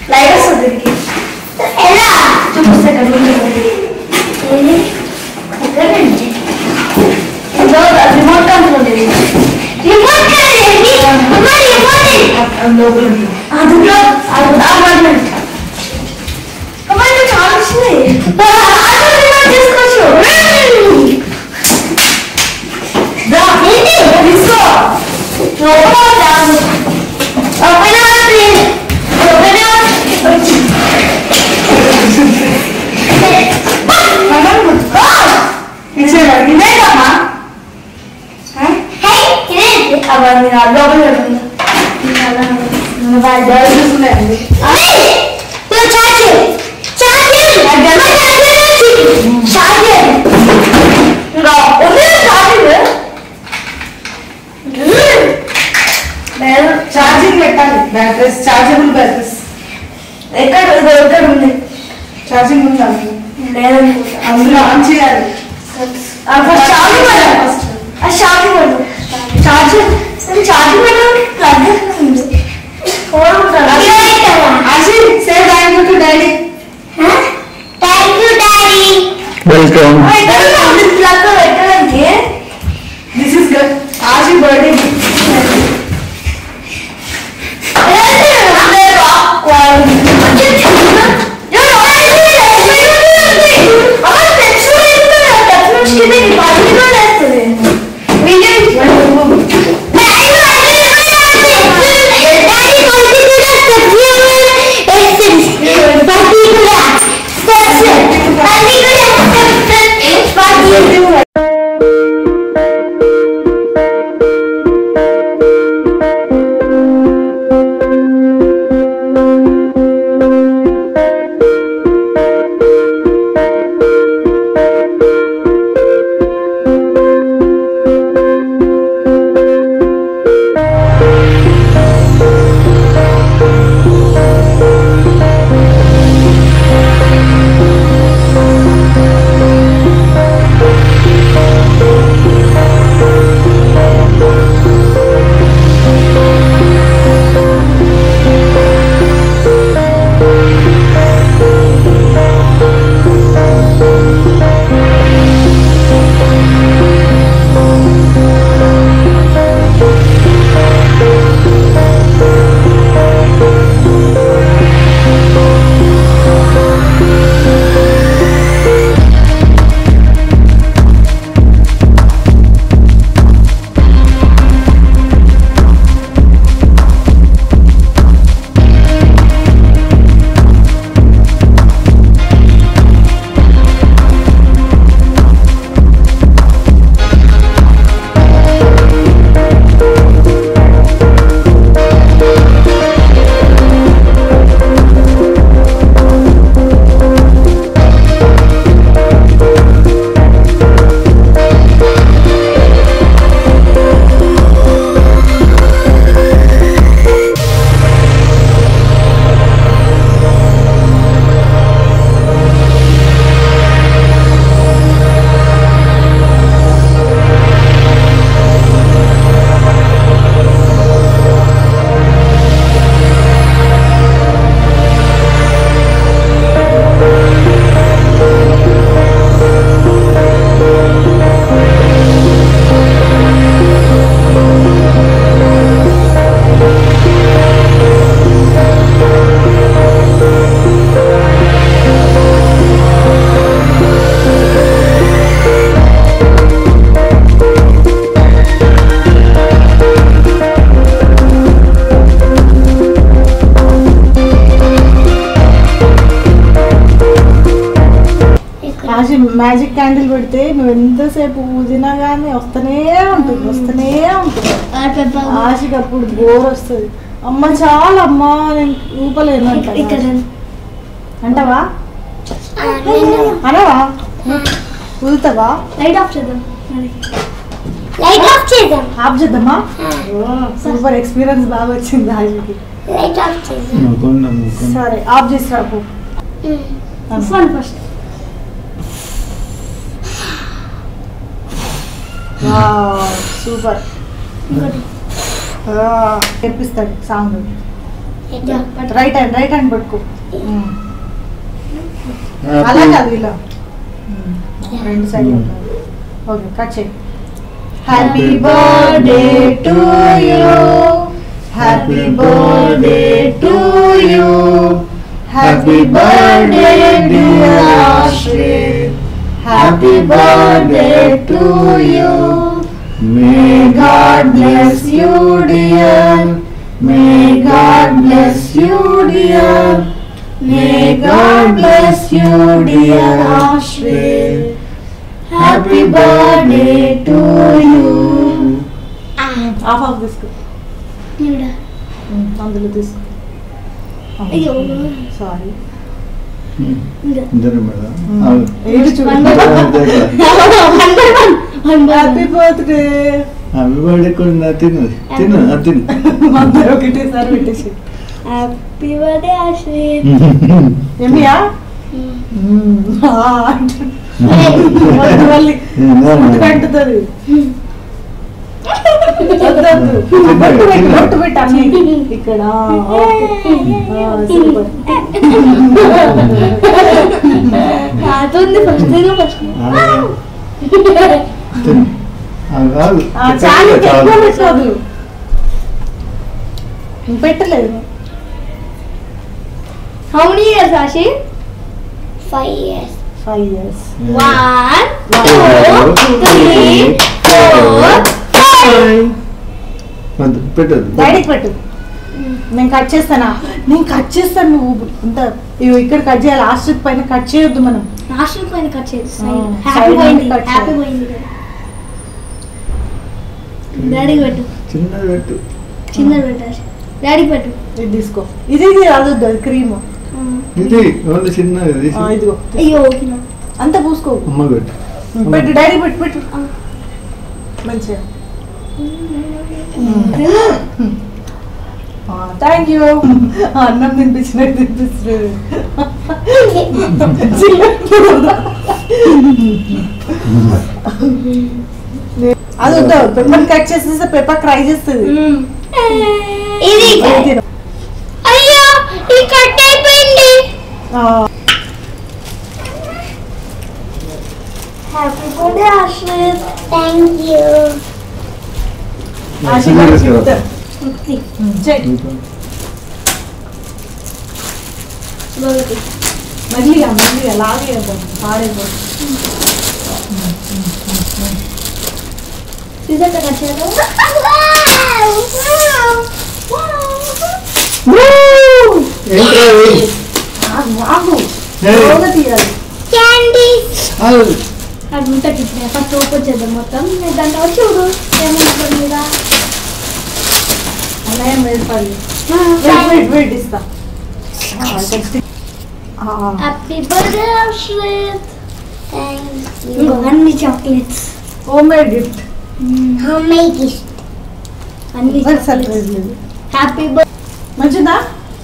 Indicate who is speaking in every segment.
Speaker 1: Light వస్తుంది దీనికి ఎలా చూపిస్తా ఇక్కడ ముందు ఏది ఎక్కడండి ఇదో రిమోట్ కంట్రోల్ ఇది రిమోట్ లోపల ఉంది అందులో అది ఆ బటన్ కమాండ్ చాలా వచ్చింది రిమోట్ తీసుకోవచ్చు దా ఏంటి తీసుకో లోపల దాని ఓపెన్ అవ్వండి ఓపెన్ అవ్వండి ఇచ్చేదా ఇదేనమ్మా అవన్నీ లోపల పెడుతుంది వాళ్ళు చూస్తున్నాయండి ఛార్జింగ్ పెట్టాలి బ్యాటరీస్ ఛార్జబుల్ బ్యాటరీస్ ఎక్కడ ఎక్కడ ఉంది ఛార్జింగ్ ఉందా లేదనుకుంటా అందులో ఆన్ చేయాలి ఫస్ట్ ఛార్జింగ్ పెట్టాలి ఫస్ట్ ఛార్జింగ్ పెట్టు ఛార్జింగ్ ఛార్జింగ్ పెట్టాలి ప్లగ్ ఉంది ఫోన్ ఉంటుంది Ashi say thank you to daddy
Speaker 2: thank you daddy
Speaker 3: welcome
Speaker 1: plug పెట్టడానికి this is good Ashi birthday
Speaker 4: Ashi magic candle పెడితే నువ్వు ఎంతసేపు ఊదినా కానీ వస్తూనే ఉంటుంది వస్తూనే ఉంటుంది ఆశకి అప్పుడు బోర్ వస్తుంది అమ్మ చాలా అమ్మా నేను ఊపలేను అంట
Speaker 1: ఇక్కడ
Speaker 4: అంటావా అనవా ఊదుతావా
Speaker 1: లైట్ ఆఫ్ చేద్దాం మరి
Speaker 2: లైట్ ఆఫ్ చేద్దాం
Speaker 4: ఆఫ్ చేద్దామా సూపర్ ఎక్స్పీరియన్స్ బాగా వచ్చింది ఆశకి
Speaker 2: లైట్ ఆఫ్ చేద్దాం
Speaker 3: నవ్వుకోండి నవ్వుకోండి
Speaker 4: సరే ఆఫ్ చేసి రాపు
Speaker 1: ఫోన్ ఫస్ట్
Speaker 4: సూపర్
Speaker 1: ఇంకోటి
Speaker 4: నేర్పిస్తాడు song right hand right hand పట్టుకో ఉమ్. అలా కాదు ఇలా ఉమ్. రెండు సైడ్ ఓకే కట్ చేయి happy birthday to you happy birthday to you happy birthday dear Ashrith happy birthday to you may God bless you dear may God bless you dear may God bless you dear Ashrith happy birthday to you off off తీసుకో అందులో తీసుకో
Speaker 2: అయ్యో.
Speaker 4: Sorry
Speaker 3: ఇద్దరు madam
Speaker 4: ఏడు చూడు happy birthday
Speaker 3: అవి వాడుకున్న తిను తిను అది తిను
Speaker 4: అందరూ ఒకటేసారి పెట్టేసి
Speaker 2: హ్యాపీ బర్త్డే ఆశ్రిత్
Speaker 4: ఏమియా మళ్ళీ ఫుడ్ కంటుతుంది వద్దొద్దు. బొట్టు పెట్టు బొట్టు పెట్టు అన్ని ఇక్కడ ఓకే ఆ, సూపర్.
Speaker 2: కాతుంది ఫస్ట్ ఫస్ట్
Speaker 3: తిను అవి కాదు
Speaker 4: ఆ, చాలు ఎక్కువ పెట్టదు పెట్టలేదు
Speaker 2: how many years Ashi five years
Speaker 4: five years
Speaker 2: one
Speaker 3: Two, three, four, వద్దు, పెట్టదు
Speaker 4: డాడీకి పెట్టు నేను కట్ చేస్తానా నేను కట్ చేస్తాను నువ్వు ఇంత ఇగో ఇక్కడ కట్ చేయాలి ఆశ్రిత్ పైన కట్ చేయొద్దు మనం
Speaker 2: నాశనం పైన కట్ చేసి
Speaker 4: ఆ,
Speaker 2: హ్యాపీ
Speaker 4: side
Speaker 2: పోయింది
Speaker 4: cut
Speaker 2: హ్యాపీ
Speaker 4: చేయాలి.
Speaker 2: పోయింది డాడీకి పెట్టు
Speaker 3: చిన్నది పెట్టు
Speaker 2: చిన్నది పెట్టాలి డాడీకి పెట్టు
Speaker 4: ఇది తీసుకో ఇది ఇది రాదు క్రీమ్
Speaker 3: ఇది ఓన్లీ చిన్నది తీసి
Speaker 4: ఇదిగో
Speaker 2: అయ్యో ఓకేనా
Speaker 4: అంత పూసుకో
Speaker 3: అమ్మ పెట్టు
Speaker 4: పెట్టు డాడీ పెట్టు పెట్టు మంచిగా థ్యాంక్ యూ అన్నం తినిపించినట్టు తినిపిస్తున్నాడు అది వద్దు పెప్పర్ కట్ చేసేస్తే పెప్పర్ క్రై చేస్తుంది
Speaker 2: ఇది
Speaker 4: ఇది తిను.
Speaker 2: అయ్యో ఇది కట్ అయిపోయింది
Speaker 4: ఆ,
Speaker 2: happy birthday Ashrith thank you
Speaker 4: ఆశీర్వాదం చెప్తా. చెయ్. మెల్లిగా మెల్లిగా లాగేద్దాం పాడైపోతుంది
Speaker 2: ఇదంతా కట్ చేయడం
Speaker 3: ఏంట్రా ఇది?
Speaker 4: ఆగు, ఆగు
Speaker 3: ఏయ్.
Speaker 4: స్లోగా తీయాలి
Speaker 2: క్యాండీస్
Speaker 3: ఆగు.
Speaker 2: అది ఉంటుంది ఇప్పుడు ఫస్ట్ ఓపెన్ చేద్దాం మొత్తం దాంట్లో వచ్చి చూడు ఏముంటుంది మీద
Speaker 4: అలా ఏం లేదు పడి వెయిట్ వెయిట్ వెయిట్ ఇస్తా ఆ, just- ఆ,
Speaker 2: happy birthday Ashrith thank you అన్ని chocolates
Speaker 4: home made gift
Speaker 2: home made gift అన్ని
Speaker 4: ఎవరికి సర్ప్రైజ్ లేదు
Speaker 2: హ్యాపీ బర్త్డే
Speaker 4: మంచిదా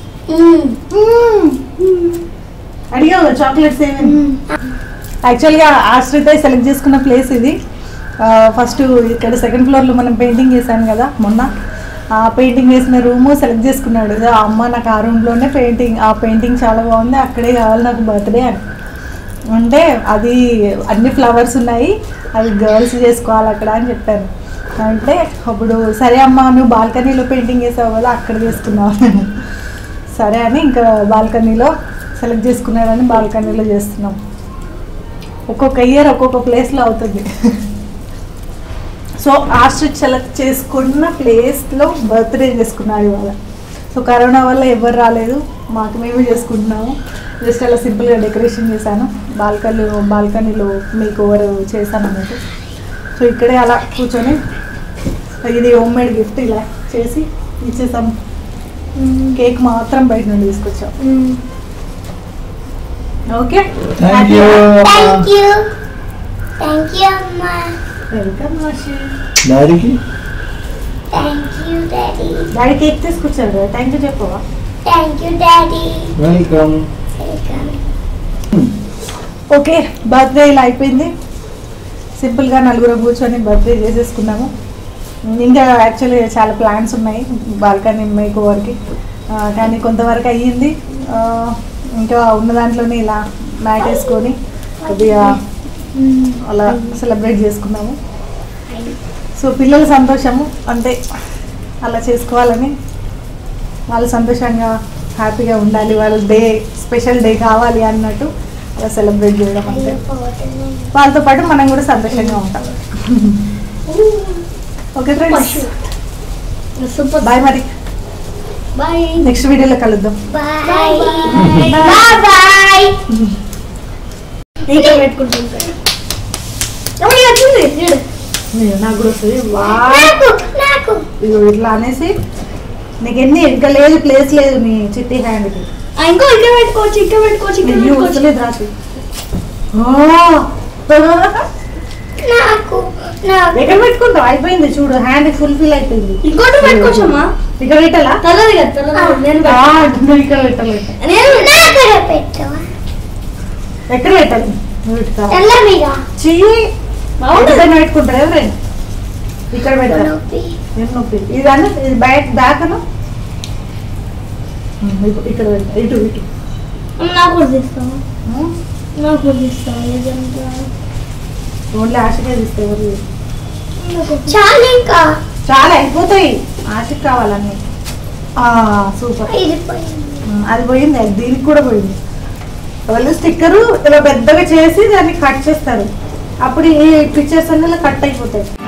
Speaker 4: అడిగావు చాక్లెట్స్ ఏమేమి యాక్చువల్గా ఆశ్రిత సెలెక్ట్ చేసుకున్న ప్లేస్ ఇది ఫస్ట్ ఇక్కడ సెకండ్ ఫ్లోర్లో మనం పెయింటింగ్ చేశాను కదా మొన్న ఆ పెయింటింగ్ వేసిన రూమ్ సెలెక్ట్ చేసుకున్నాడు ఆ అమ్మ నాకు ఆ రూమ్లోనే పెయింటింగ్ ఆ పెయింటింగ్ చాలా బాగుంది అక్కడే కావాలి నాకు బర్త్డే అని అంటే అది అన్ని ఫ్లవర్స్ ఉన్నాయి అవి గర్ల్స్ చేసుకోవాలి అక్కడ అని చెప్పాను అంటే అప్పుడు సరే అమ్మ నువ్వు బాల్కనీలో పెయింటింగ్ వేసావు కదా అక్కడ చేసుకున్నావు అని. సరే అని ఇంకా బాల్కనీలో సెలెక్ట్ చేసుకున్నాడని బాల్కనీలో చేస్తున్నాం ఒక్కొక్క ఇయర్ ఒక్కొక్క ప్లేస్లో అవుతుంది సో ఆస్ట్రిచ్ సెలెక్ట్ చేసుకున్న ప్లేస్లో బర్త్డే చేసుకున్నాడు ఇవాళ సో కరోనా వల్ల ఎవరు రాలేదు మాకు మేమే చేసుకుంటున్నాము జస్ట్ అలా సింపుల్గా డెకరేషన్ చేశాను బాల్కనీ బాల్కనీలో మీకు ఓవర్ చేశాను అన్నట్టు సో ఇక్కడే అలా కూర్చొని ఇది హోమ్ మేడ్ గిఫ్ట్ ఇలా చేసి ఇచ్చేసాం కేక్ మాత్రం బయట నుండి తీసుకొచ్చాం okay
Speaker 3: thank you
Speaker 2: thank you thank you అమ్మా
Speaker 4: వెల్కమ్ వాషి
Speaker 3: డాడీకి
Speaker 2: thank you daddy
Speaker 4: daddy cake తీసుకొచ్చారు కదా థ్యాంక్ యూ చెప్పవా
Speaker 2: thank you daddy
Speaker 3: welcome
Speaker 2: welcome
Speaker 4: okay birthday ఇలా అయిపోయింది సింపుల్గా నలుగురు కూర్చొని బర్త్డే చేసేసుకున్నాము ఇంకా యాక్చువల్లీ చాలా ప్లాన్స్ ఉన్నాయి బాల్కనీ మేక్ ఓవర్కి ఆ, కానీ కొంతవరకు అయ్యింది ఆ, ఇంకా ఉన్న దాంట్లోనే ఇలా మ్యాట్ వేసుకొని కొద్దిగా అలా సెలబ్రేట్ చేసుకున్నాము సో పిల్లల సంతోషము అంటే అలా చేసుకోవాలని వాళ్ళు సంతోషంగా హ్యాపీగా ఉండాలి వాళ్ళ డే స్పెషల్ డే కావాలి అన్నట్టు అలా సెలబ్రేట్ చేయడం అంటే వాళ్ళతో పాటు మనం కూడా సంతోషంగా ఉంటాం ఓకే ఫ్రెండ్స్
Speaker 2: సూపర్
Speaker 4: బాయ్ మరి
Speaker 2: బాయ్
Speaker 4: నెక్స్ట్ వీడియోలో కలుద్దాం
Speaker 2: బాయ్ బాయ్ బాయ్ ఇంకా పెట్టుకుంటాం ఎవరికి వచ్చింది చూడు
Speaker 4: ఇదిగో నాకు కూడా వస్తుంది వా
Speaker 2: నాకు నాకు
Speaker 4: ఇదిగో ఇట్లా అనేసి నీకు ఎన్ని ఇంకా లేదు ప్లేస్ లేదు నీ చిట్టి హ్యాండ్కి
Speaker 2: ఆ, ఇంకో ఇక్కడ పెట్టుకోవచ్చు ఇక్కడ పెట్టుకోవచ్చు ఇక్కడ
Speaker 4: నెయ్యి
Speaker 2: పెట్టుకోవచ్చు
Speaker 4: వస్తలేదు రాసి
Speaker 2: నాకు నాకు
Speaker 4: ఎక్కడ పెట్టుకుంటావు అయిపోయింది చూడు హ్యాండ్ ఫుల్ ఫిల్ అయిపోయింది
Speaker 2: ఇంకోటి పెట్టుకోవచ్చు అమ్మా
Speaker 4: ఇక్కడ పెట్టాలా
Speaker 2: తెల్లది కదా తెల్లది నేను
Speaker 4: ఆ,
Speaker 2: పెట్ట-
Speaker 4: నువ్వు ఇక్కడ పెట్టాలి
Speaker 2: నేను పెట్ట-
Speaker 4: ఎక్కడ పెట్టాలి నువ్వు పెట్టుకో
Speaker 2: తెల్ల మీద
Speaker 4: చెయ్యి
Speaker 2: బాగుంటుంది.
Speaker 4: ఇక్కడ పెట్టుకుంటారు ఎవరైనా ఇక్కడ పెడతారు ఏం నొప్పి ఇది అన్న ఇది బ్యాక్ బ్యాక్ అను ఉమ్, ఇప్పు- ఇక్కడ పెడతా ఇటు ఇటు
Speaker 2: నాకు కూడా తీస్తావా
Speaker 4: ఉమ్,
Speaker 2: నాకు కూడా తీస్తావా ఏదంతా
Speaker 4: ఓన్లీ ఆశకే తీస్తే ఎవరు చేయరు.
Speaker 2: చాలా ఇంకా
Speaker 4: చాలా అయిపోతాయి ఆశకి కావాలన్నీ ఆ, సూపర్
Speaker 2: ఇది పోయింది
Speaker 4: ఉమ్, అది పోయింది అది దీనికి కూడా పోయింది వాళ్ళు స్టిక్కరు ఇలా పెద్దగా చేసి దాన్ని కట్ చేస్తారు అప్పుడు ఈ పిక్చర్స్ అన్నీ ఇలా కట్ అయిపోతాయి